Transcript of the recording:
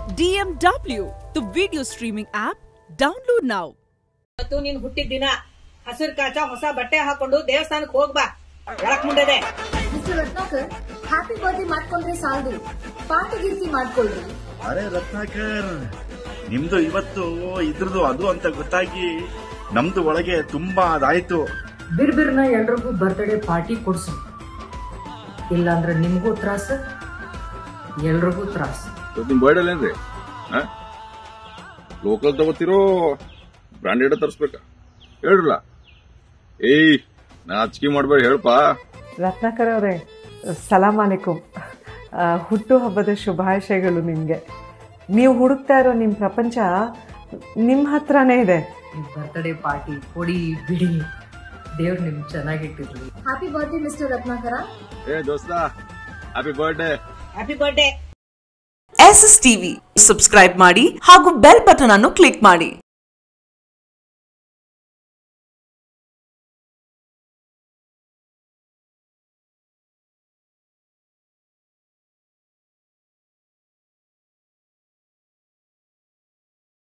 DMW, the video streaming app. Download now. ಇವತ್ತು ನೀನ್ ಹುಟ್ಟಿದ ದಿನ ಹಸಿರು ಕಾಚ ಹೊಸ ಬಟ್ಟೆ ಹಾಕೊಂಡು ದೇವಸ್ಥಾನಕ್ಕೆ ಹೋಗ್ಬಾ ಒಳಕ್ ಮುಂಡೆದೆ ಮಿಸ್ಟರ್ ರತ್ನಾಕರ್ ಹ್ಯಾಪಿ ಬರ್ತ್ಡೇ ಮಾಡ್ಕೊಂಡ್ರೆ ಸಾಲದು ಪಾರ್ಟಿ ಗಿರ್ತಿ ಮಾಡ್ಕೊಳ್ರಿ ಅರೆ ರತ್ನಾಕರ್ ನಿಮ್ದು ಇವತ್ತು ಇದ್ರದ್ದು ಅದು ಅಂತ ಗೊತ್ತಾಗಿ ನಮ್ದು ಒಳಗೆ ತುಂಬಾ ಅದಾಯ್ತು ಬಿರ್ಬಿರ್ನ ಎಲ್ರಿಗೂ ಬರ್ತ್ಡೇ ಪಾರ್ಟಿ ಕೊಡ್ಸು ಇಲ್ಲಾಂದ್ರೆ ನಿಮ್ಗೂ ತ್ರಾಸ ಎಲ್ರಿಗೂ ತ್ರಾಸ ನಿಮ್ ಬರ್ಡೇ ಏನ್ರಿ ಲೋಕಲ್ ತಗೋತಿರೋ ಬ್ರಾಂಡೆಡ್ ತರಿಸ್ಬೇಕಾ ಹೇಳ್ರಲ್ಲ ಏಯ್ ನಾಚಿಕೆ ಮಾಡ್ಬೇಡಿ ಹೇಳ್ಪಾ ರತ್ನಾಕರ್ ಅವರೇ ಸಲಾಮ್ ಅಲೈಕುಮ್ ಆ, ಹುಟ್ಟು ಹಬ್ಬದ ಶುಭಾಶಯಗಳು ನಿಮಗೆ ನೀವು ಹುಡುಕ್ತಾ ಇರೋ ನಿಮ್ಮ ಪ್ರಪಂಚ ನಿಮ್ಮ ಹತ್ರನೇ ಇದೆ ಬರ್ತ್ಡೇ ಪಾರ್ಟಿ ಕೊಡಿ ಬಿಡಿ ದೇವ್ರು ನಿಮ್ ಚೆನ್ನಾಗಿಟ್ಟಿರ್ಲಿ ಹ್ಯಾಪಿ ಬರ್ತ್ಡೇ ಮಿಸ್ಟರ್ ರತ್ನಾಕರ ಏ ದೋಸ್ತ happy birthday happy birthday S S TV subscribe ಮಾಡಿ ಹಾಗೂ ಬೆಲ್ ಬಟನ್ ಅನ್ನು ಕ್ಲಿಕ್ ಮಾಡಿ